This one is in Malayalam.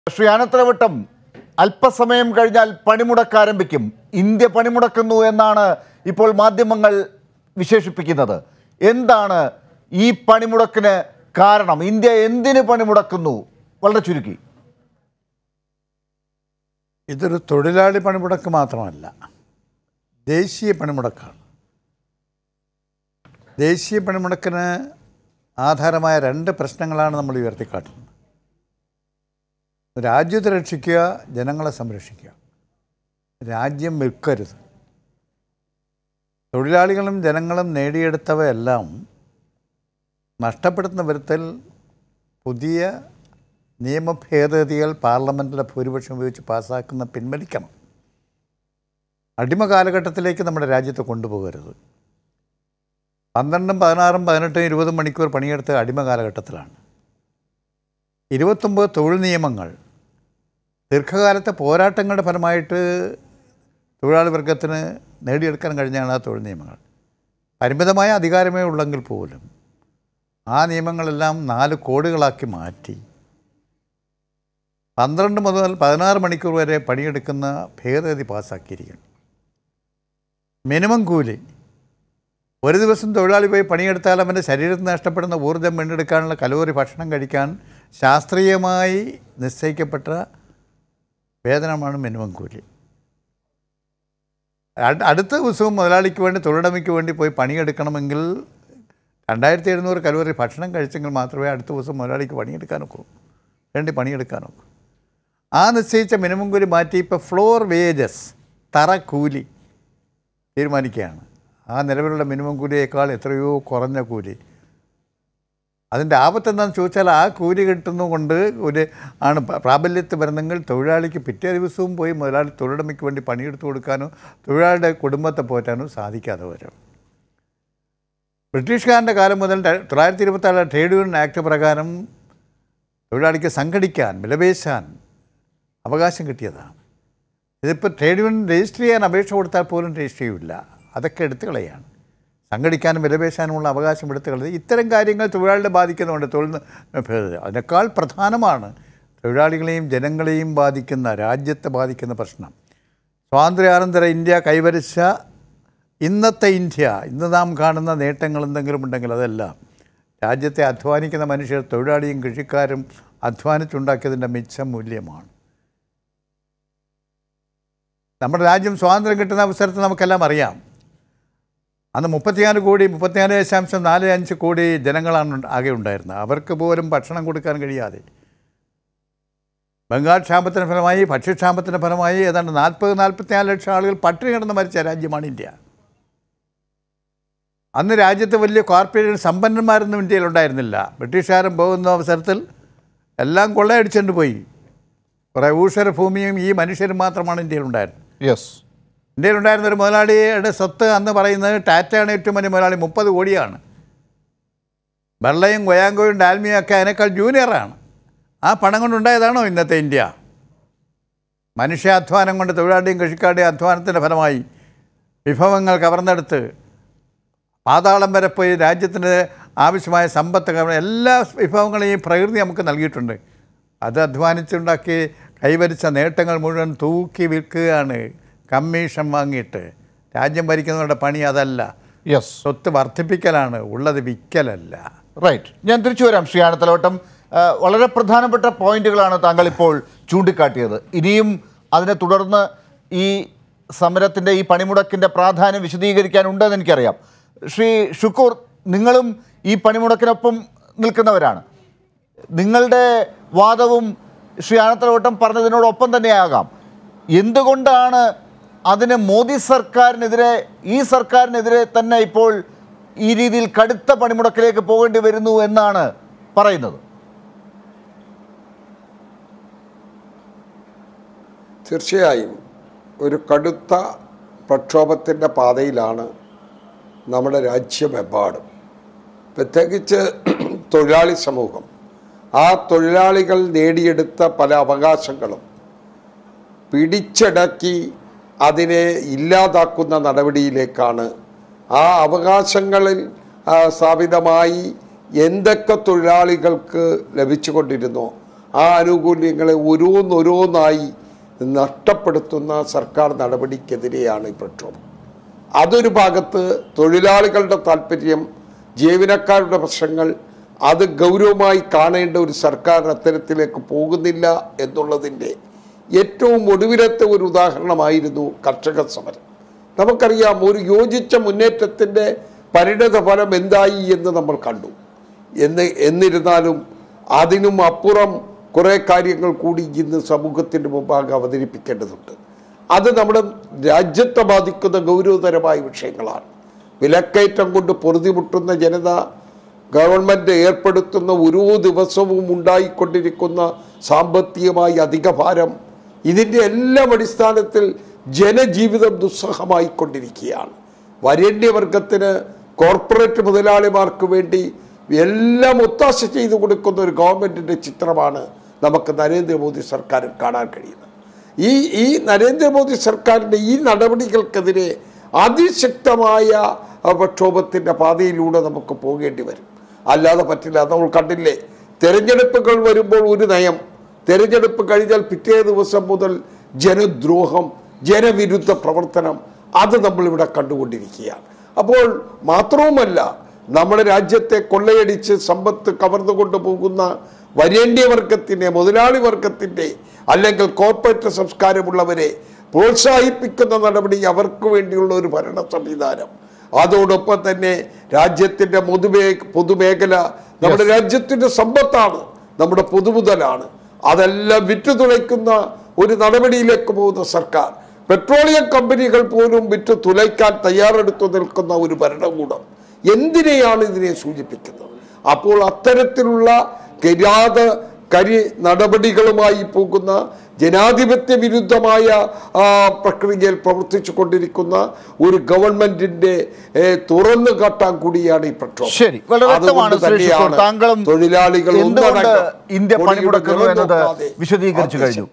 ശ്രീ ആനത്തലവട്ടം അല്പസമയം കഴിഞ്ഞാൽ പണിമുടക്ക് ആരംഭിക്കും ഇന്ത്യ പണിമുടക്കുന്നു എന്നാണ് ഇപ്പോൾ മാധ്യമങ്ങൾ വിശേഷിപ്പിക്കുന്നത് എന്താണ് ഈ പണിമുടക്കിന് കാരണം ഇന്ത്യ എന്തിന് പണിമുടക്കുന്നു വളരെ ചുരുക്കി ഇതൊരു തൊഴിലാളി പണിമുടക്ക് മാത്രമല്ല ദേശീയ പണിമുടക്കാണ് ദേശീയ പണിമുടക്കിന് ആധാരമായ രണ്ട് പ്രശ്നങ്ങളാണ് നമ്മൾ ഉയർത്തിക്കാട്ടുന്നത് രാജ്യത്തെ രക്ഷിക്കുക ജനങ്ങളെ സംരക്ഷിക്കുക രാജ്യം വിൽക്കരുത് തൊഴിലാളികളും ജനങ്ങളും നേടിയെടുത്തവയെല്ലാം നഷ്ടപ്പെടുത്തുന്ന വിധത്തിൽ പുതിയ നിയമ ഭേദഗതികൾ പാർലമെൻറ്റിലെ ഭൂരിപക്ഷം ഉപയോഗിച്ച് പാസ്സാക്കുന്ന പിൻവലിക്കണം അടിമ കാലഘട്ടത്തിലേക്ക് നമ്മുടെ രാജ്യത്തെ കൊണ്ടുപോകരുത് പന്ത്രണ്ടും പതിനാറും പതിനെട്ടും ഇരുപതും മണിക്കൂർ പണിയെടുത്ത അടിമ കാലഘട്ടത്തിലാണ് ഇരുപത്തൊമ്പത് തൊഴിൽ നിയമങ്ങൾ ദീർഘകാലത്തെ പോരാട്ടങ്ങളുടെ ഫലമായിട്ട് തൊഴിലാളി വർഗത്തിന് നേടിയെടുക്കാൻ കഴിഞ്ഞാണ് ആ തൊഴിൽ നിയമങ്ങൾ പരിമിതമായ അധികാരമേ ഉള്ളെങ്കിൽ പോലും ആ നിയമങ്ങളെല്ലാം നാല് കോടുകളാക്കി മാറ്റി പന്ത്രണ്ട് മുതൽ പതിനാറ് മണിക്കൂർ വരെ പണിയെടുക്കുന്ന ഭേദഗതി പാസ്സാക്കിയിരിക്കുന്നു മിനിമം കൂലി ഒരു ദിവസം തൊഴിലാളി പോയി പണിയെടുത്താൽ അവൻ്റെ ശരീരത്തിൽ നഷ്ടപ്പെടുന്ന ഊർജ്ജം വീണ്ടെടുക്കാനുള്ള കലോറി ഭക്ഷണം കഴിക്കാൻ ശാസ്ത്രീയമായി നിശ്ചയിക്കപ്പെട്ട വേതനമാണ് മിനിമം കൂലി അട്- അടുത്ത ദിവസവും മുതലാളിക്ക് വേണ്ടി തൊഴിലുടമയ്ക്ക് വേണ്ടി പോയി പണിയെടുക്കണമെങ്കിൽ രണ്ടായിരത്തി എഴുന്നൂറ് കലോറി ഭക്ഷണം കഴിച്ചെങ്കിൽ മാത്രമേ അടുത്ത ദിവസം മുതലാളിക്ക് പണിയെടുക്കാൻ ഒക്കൂ വേണ്ടി പണിയെടുക്കാൻ ഒക്കൂ ആ നിശ്ചയിച്ച മിനിമം കൂലി മാറ്റി ഇപ്പോൾ ഫ്ലോർ വേജസ് തറ കൂലി തീരുമാനിക്കുകയാണ് ആ നിലവിലുള്ള മിനിമം കൂലിയേക്കാൾ എത്രയോ കുറഞ്ഞ കൂലി അതിൻ്റെ ആപത്ത് എന്താണെന്ന് ചോദിച്ചാൽ ആ കൂലി കിട്ടുന്നതുകൊണ്ട് ഒരു ആണ് പ- പ്രാബല്യത്തിൽ വരുന്നെങ്കിൽ തൊഴിലാളിക്ക് പിറ്റേ ദിവസവും പോയി മുതലാളി തൊഴിലുടമയ്ക്ക് വേണ്ടി പണിയെടുത്ത് കൊടുക്കാനോ തൊഴിലാളിയുടെ കുടുംബത്തെ പോറ്റാനോ സാധിക്കാതെ വരും ബ്രിട്ടീഷുകാരൻ്റെ കാലം മുതൽ ര- തൊള്ളായിരത്തി ഇരുപത്തി ട്രേഡ് യൂണിയൻ ആക്ട് പ്രകാരം തൊഴിലാളിക്ക് സംഘടിക്കാൻ വിലപേശാൻ അവകാശം കിട്ടിയതാണ് ഇതിപ്പോൾ ട്രേഡ് യൂണിയൻ രജിസ്റ്റർ ചെയ്യാൻ അപേക്ഷ കൊടുത്താൽ പോലും രജിസ്റ്റർ ചെയ്യില്ല അതൊക്കെ എടുത്തു കളയാണ് സംഘടിക്കാനും വിലപേശാനുമുള്ള അവകാശം എടുത്തു കളയുന്നത് ഇത്തരം കാര്യങ്ങൾ തൊഴിലാളികളെ ബാധിക്കുന്നുണ്ട് തൊഴിൽ ഭേദഗതി അതിനേക്കാൾ പ്രധാനമാണ് തൊഴിലാളികളെയും ജനങ്ങളെയും ബാധിക്കുന്ന രാജ്യത്തെ ബാധിക്കുന്ന പ്രശ്നം സ്വാതന്ത്ര്യാനന്തര ഇന്ത്യ കൈവരിച്ച ഇന്നത്തെ ഇന്ത്യ ഇന്ന് നാം കാണുന്ന നേട്ടങ്ങൾ എന്തെങ്കിലും ഉണ്ടെങ്കിൽ അതെല്ലാം രാജ്യത്തെ അധ്വാനിക്കുന്ന മനുഷ്യർ തൊഴിലാളിയും കൃഷിക്കാരും അധ്വാനിച്ചുണ്ടാക്കിയതിൻ്റെ മിച്ചം മൂല്യമാണ് നമ്മുടെ രാജ്യം സ്വാതന്ത്ര്യം കിട്ടുന്ന അവസരത്തിൽ നമുക്കെല്ലാം അറിയാം അന്ന് മുപ്പത്തിനാല് കോടി മുപ്പത്തിനാല് ദശാംശം നാല് അഞ്ച് കോടി ജനങ്ങളാണ് ഉണ്ട്- ആകെ ഉണ്ടായിരുന്നത് അവർക്ക് പോലും ഭക്ഷണം കൊടുക്കാൻ കഴിയാതെ ബംഗാൾ ക്ഷാമത്തിൻ്റെ ഫലമായി ഭക്ഷ്യക്ഷാമത്തിൻ്റെ ഫലമായി ഏതാണ്ട് നാൽപ്പത് നാൽപ്പത്തിനാല് ലക്ഷം ആളുകൾ പട്ടിണി കിടന്ന് മരിച്ച രാജ്യമാണ് ഇന്ത്യ അന്ന് രാജ്യത്ത് വലിയ കോർപ്പറേറ്റ് സമ്പന്നന്മാരൊന്നും ഇന്ത്യയിൽ ഉണ്ടായിരുന്നില്ല ബ്രിട്ടീഷുകാരൻ പോകുന്ന അവസരത്തിൽ എല്ലാം കൊള്ളയടിച്ചുകൊണ്ട് പോയി കുറേ ഊഷര ഭൂമിയും ഈ മനുഷ്യരും മാത്രമാണ് ഇന്ത്യയിൽ ഉണ്ടായിരുന്നത് യെസ് ഇന്ത്യയിലുണ്ടായിരുന്ന ഒരു മുതലാളിയുടെ സ്വത്ത് അന്ന് പറയുന്നത് ടാറ്റയാണ് ഏറ്റവും വലിയ മുതലാളി മുപ്പത് കോടിയാണ് ബെള്ളയും ഗൊയാങ്കോയും ഡാൽമിയും ഒക്കെ അതിനേക്കാൾ ജൂനിയറാണ് ആ പണം കൊണ്ടുണ്ടായതാണോ ഇന്നത്തെ ഇന്ത്യ മനുഷ്യാധ്വാനം കൊണ്ട് തൊഴിലാളിയും കൃഷിക്കാരുടെയും അധ്വാനത്തിൻ്റെ ഫലമായി വിഭവങ്ങൾ കവർന്നെടുത്ത് പാതാളം വരെ പോയി രാജ്യത്തിന് ആവശ്യമായ സമ്പത്ത് കവർ- എല്ലാ വിഭവങ്ങളെയും പ്രകൃതി നമുക്ക് നൽകിയിട്ടുണ്ട് അത് അധ്വാനിച്ചുണ്ടാക്കി കൈവരിച്ച നേട്ടങ്ങൾ മുഴുവൻ തൂക്കി വിൽക്കുകയാണ് കമ്മീഷൻ വാങ്ങിയിട്ട് രാജ്യം ഭരിക്കുന്നവരുടെ പണി അതല്ല യെസ് സ്വത്ത് വർദ്ധിപ്പിക്കലാണ് ഉള്ളത് വിൽക്കലല്ല റൈറ്റ് ഞാൻ തിരിച്ചു വരാം ശ്രീ ആനത്തലവട്ടം ആ, വളരെ പ്രധാനപ്പെട്ട പോയിന്റുകളാണ് താങ്കൾ ഇപ്പോൾ ചൂണ്ടിക്കാട്ടിയത് ഇനിയും അതിനെ തുടർന്ന് ഈ സമരത്തിൻ്റെ ഈ പണിമുടക്കിൻ്റെ പ്രാധാന്യം വിശദീകരിക്കാനുണ്ടെന്ന് എനിക്കറിയാം ശ്രീ ഷുക്കൂർ നിങ്ങളും ഈ പണിമുടക്കിനൊപ്പം നിൽക്കുന്നവരാണ് നിങ്ങളുടെ വാദവും ശ്രീ ആനത്തലവട്ടം പറഞ്ഞതിനോടൊപ്പം തന്നെയാകാം എന്തുകൊണ്ടാണ് അതിന് മോദി സർക്കാരിനെതിരെ ഈ സർക്കാരിനെതിരെ തന്നെ ഇപ്പോൾ ഈ രീതിയിൽ കടുത്ത പണിമുടക്കിലേക്ക് പോകേണ്ടി വരുന്നു എന്നാണ് പറയുന്നത് തീർച്ചയായും ഒരു കടുത്ത പ്രക്ഷോഭത്തിൻ്റെ പാതയിലാണ് നമ്മുടെ രാജ്യമെമ്പാടും പ്രത്യേകിച്ച് തൊഴിലാളി സമൂഹം ആ തൊഴിലാളികൾ നേടിയെടുത്ത പല അവകാശങ്ങളും പിടിച്ചടക്കി അതിനെ ഇല്ലാതാക്കുന്ന നടപടിയിലേക്കാണ് ആ അവകാശങ്ങളിൽ ആ, സ്ഥാപിതമായി എന്തൊക്കെ തൊഴിലാളികൾക്ക് ലഭിച്ചുകൊണ്ടിരുന്നോ ആ ആനുകൂല്യങ്ങളെ ഓരോന്നോരോന്നായി നഷ്ടപ്പെടുത്തുന്ന സർക്കാർ നടപടിക്കെതിരെയാണ് ഈ പ്രക്ഷോഭം അതൊരു ഭാഗത്ത് തൊഴിലാളികളുടെ താല്പര്യം ജീവനക്കാരുടെ പ്രശ്നങ്ങൾ അത് ഗൗരവമായി കാണേണ്ട ഒരു സർക്കാർ അത്തരത്തിലേക്ക് പോകുന്നില്ല എന്നുള്ളതിൻ്റെ ഏറ്റവും ഒടുവിലത്തെ ഒരു ഉദാഹരണമായിരുന്നു കർഷക സമരം നമുക്കറിയാം ഒരു യോജിച്ച മുന്നേറ്റത്തിൻ്റെ പരിണത ഫലം എന്തായി എന്ന് നമ്മൾ കണ്ടു എന്ന് എന്നിരുന്നാലും അതിനും അപ്പുറം കുറേ കാര്യങ്ങൾ കൂടി ഇന്ന് സമൂഹത്തിൻ്റെ മുമ്പാകെ അവതരിപ്പിക്കേണ്ടതുണ്ട് അത് നമ്മുടെ രാജ്യത്തെ ബാധിക്കുന്ന ഗൗരവതരമായ വിഷയങ്ങളാണ് വിലക്കയറ്റം കൊണ്ട് പൊറുതിമുട്ടുന്ന ജനത ഗവൺമെൻറ് ഏർപ്പെടുത്തുന്ന ഓരോ ദിവസവും ഉണ്ടായിക്കൊണ്ടിരിക്കുന്ന സാമ്പത്തികമായി അധിക ഭാരം ഇതിൻ്റെ എല്ലാം അടിസ്ഥാനത്തിൽ ജനജീവിതം ദുസ്സഹമായിക്കൊണ്ടിരിക്കുകയാണ് വരേണ്യവർഗത്തിന് കോർപ്പറേറ്റ് മുതലാളിമാർക്ക് വേണ്ടി എല്ലാം ഒത്താശ ചെയ്തു കൊടുക്കുന്ന ഒരു ഗവൺമെൻറ്റിൻ്റെ ചിത്രമാണ് നമുക്ക് നരേന്ദ്രമോദി സർക്കാരിൽ കാണാൻ കഴിയുന്നത് ഈ ഈ നരേന്ദ്രമോദി സർക്കാരിൻ്റെ ഈ നടപടികൾക്കെതിരെ അതിശക്തമായ ആ, പ്രക്ഷോഭത്തിൻ്റെ പാതയിലൂടെ നമുക്ക് പോകേണ്ടി വരും അല്ലാതെ പറ്റില്ല അത് നമ്മൾ കണ്ടില്ലേ തെരഞ്ഞെടുപ്പുകൾ വരുമ്പോൾ ഒരു നയം തെരഞ്ഞെടുപ്പ് കഴിഞ്ഞാൽ പിറ്റേ ദിവസം മുതൽ ജനദ്രോഹം ജനവിരുദ്ധ പ്രവർത്തനം അത് നമ്മളിവിടെ കണ്ടുകൊണ്ടിരിക്കുകയാണ് അപ്പോൾ മാത്രവുമല്ല നമ്മുടെ രാജ്യത്തെ കൊള്ളയടിച്ച് സമ്പത്ത് കവർന്നു കൊണ്ടുപോകുന്ന വരേണ്യവർഗത്തിൻ്റെ മുതലാളി വർഗത്തിൻ്റെ അല്ലെങ്കിൽ കോർപ്പറേറ്റ് സംസ്കാരമുള്ളവരെ പ്രോത്സാഹിപ്പിക്കുന്ന നടപടി അവർക്ക് വേണ്ടിയുള്ള ഒരു ഭരണ സംവിധാനം അതോടൊപ്പം തന്നെ രാജ്യത്തിൻ്റെ പൊതുമേ പൊതുമേഖല നമ്മുടെ രാജ്യത്തിൻ്റെ സമ്പത്താണ് നമ്മുടെ പൊതുമുതലാണ് അതെല്ലാം വിറ്റുതുളയ്ക്കുന്ന ഒരു നടപടിയിലേക്ക് പോകുന്ന സർക്കാർ പെട്രോളിയം കമ്പനികൾ പോലും വിറ്റ് തുലയ്ക്കാൻ തയ്യാറെടുത്തു നിൽക്കുന്ന ഒരു ഭരണകൂടം എന്തിനെയാണ് ഇതിനെ സൂചിപ്പിക്കുന്നത് അപ്പോൾ അത്തരത്തിലുള്ള കിരാത കരി നടപടികളുമായി പോകുന്ന ജനാധിപത്യ വിരുദ്ധമായ ആ, പ്രക്രിയയിൽ പ്രവർത്തിച്ചു കൊണ്ടിരിക്കുന്ന ഒരു ഗവൺമെന്റിന്റെ ഏ, തുറന്നു കാട്ടാൻ കൂടിയാണ് ഈ പ്രക്ഷോഭം ശരി വളരെ വ്യക്തമാണ് അതുകൊണ്ട് ശ്രീ ശുക്കൂർ. തന്നെയാണ് താങ്കളും തൊഴിലാളികൾ എന്തുകൊണ്ട് ഒന്നടങ്കം ഇന്ത്യ കൊടിയുടെ പണിമുടക്കുന്നു നിറം എന്നത് നോക്കാതെ വിശദീകരിച്ചു ആവശ്യം. കഴിഞ്ഞു